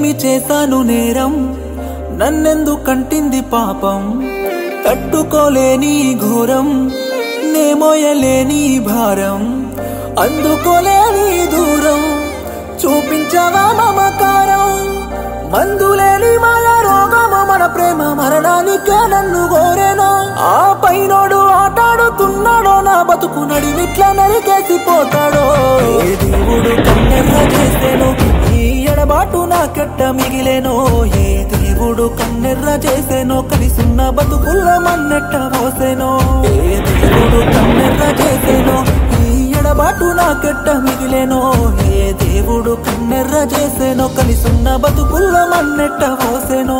ఏమి చేశాను నేరం నన్నెందు కంటింది పాపం తట్టుకోలేని ఘోరం నేమోయలేని భారం అందుకోలేని దూరం చూపించవా మమకారం మందులేని మాయ రోగము మన ప్రేమ మరణానికే నన్ను కోరేనో ఆ పైనోడు ఆటాడుతున్నాడో నా బతుకు నడిమిట్ల నరికేసి పోతాడో ఏ దేవుడు కన్నెర్ర చేసేను ఈ ఎడబాటు నాకెట్ట మిగిలేనో ఏ దేవుడు కన్నెర్ర చేసేనో కలిసున్న బతుకుల్లో మన్నెట్ట పోసేనో ఏ దేవుడు కన్నెర్ర చేసేనో ఈ ఎడబాటు నాకెట్ట మిగిలేనో ఏ దేవుడు కన్నెర్ర చేసేనో కలిసున్న బతుకుల్లో మన్నెట్ట పోసేనో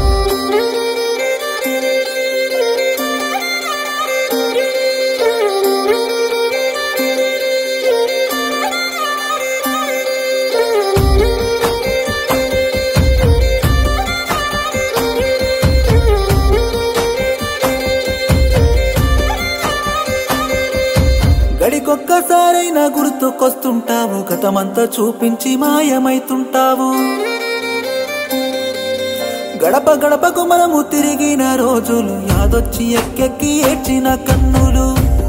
గడికొక్కసారైనా గుర్తుకొస్తుంటావు గతమంతా చూపించి మాయమైతుంటావు గడప గడపకు మనము తిరిగిన రోజులు యాదొచ్చి ఎక్కెక్కి ఏడ్చిన కన్నులు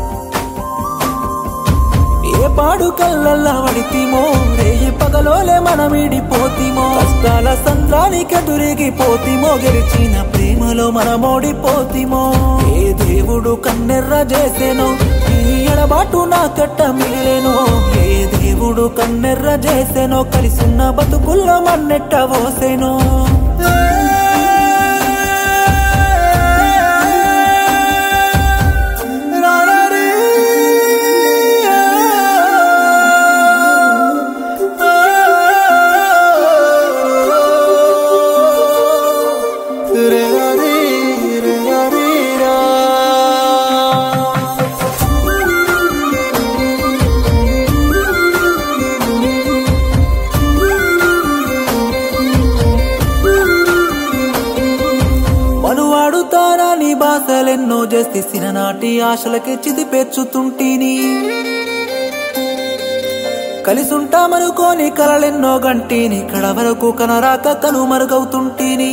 ఏ పాడు కళ్ళల్లా వడితిమో రేయి పగలోలే మనమిడిపోతిమో కష్టాల సంద్రానికి ఎదురిగిపోతిమో గెలిచిన ప్రేమలో మనమోడిపోతిమో ఏ దేవుడు కన్నెర్ర చేసేనో ఈ ఎడబాటు నా కట్ట మిగిలేనో ఏ దేవుడు కన్నెర్ర చేసేనో కలిసున్న బతుకుల్లో మన్నెట్ట పోసేనో మనువాడు తారాని బాసలెన్నో చేస్తే సిననాటి ఆశలకి చిది పెచ్చుతుంటిని కలిసుంటామనుకోని కలలెన్నో గంటిని కడ వరకు కనరాక కనుమరుగవుతుంటిని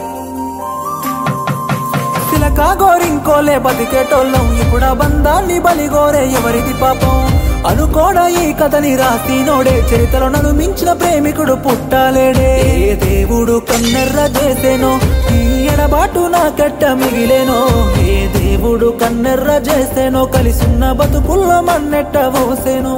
సిలకా గోరింకోలే బతికేటోళ్ళం ఇప్పుడు ఆ బంధాన్ని బలిగోరే ఎవరిది పాపం అనుకోడా ఈ కథని రాసి నోడే చరిత్రలో నన్ను మించిన ప్రేమికుడు పుట్టాలేడే ఏ దేవుడు కన్నెర్ర చేసేనో ఈ ఎడబాటు నా కట్ట మిగిలేనో ఏ దేవుడు కన్నెర్ర చేసేనో కలిసున్న బతుకుల్లో మన్నెట్ట పోసేనో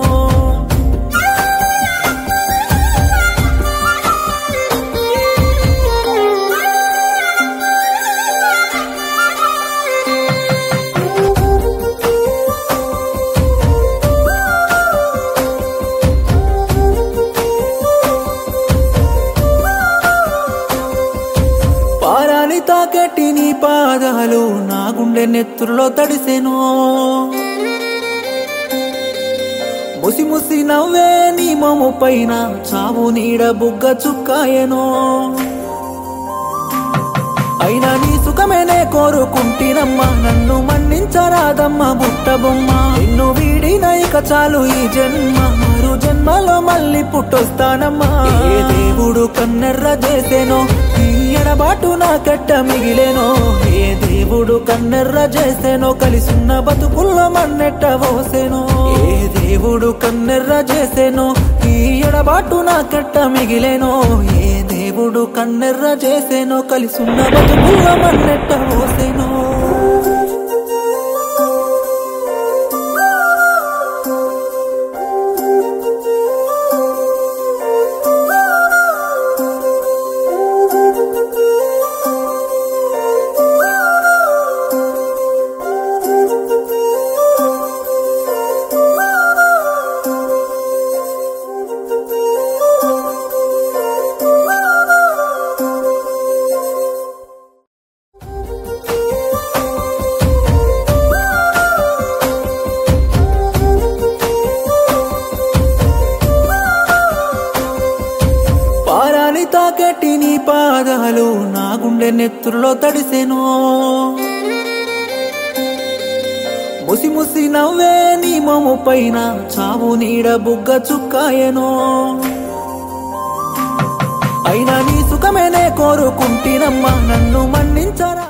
పారాని తాకెట్టి నీ పాదాలు నా గుండె నెత్తురులో తడిసెను ముసి ముసి నవ్వే నీ మొము పైన చావు నీడ బుగ్గ చుక్కాయను అయినా నీ సుఖమేనే కోరుకుంటినమ్మా నన్ను మన్నించరాదమ్మా బుట్ట బొమ్మ నిన్ను వీడిన ఇక చాలు ఈ జన్మ మరు జన్మలో మళ్ళీ పుట్టొస్తానమ్మా ఏ దేవుడు కన్నెర్ర చేసేనో ఈ ఎడబాటు నా కట్ట మిగిలేనో ఏ దేవుడు కన్నెర్ర చేసేనో కలిసున్న బతుకుల్లో మన్నెట్ట పోసేనో ఏ దేవుడు కన్నెర్ర చేసేనో ఈ ఎడబాటు నా కట్ట మిగిలేనో ఏ దేవుడు కన్నెర్ర చేసేనో కలిసున్న బతుకుల్లో మన్నెట్ట పోసేనో పారాని తాకెట్టి నీ పాదాలు నా గుండె నెత్తురులో తడిసెను ముసి ముసి నవ్వే నీ మొము పైన చావు నీడ బుగ్గ చుక్కాయను అయినా నీ సుఖమేనే కోరుకుంటినమ్మా నన్ను మన్నించరా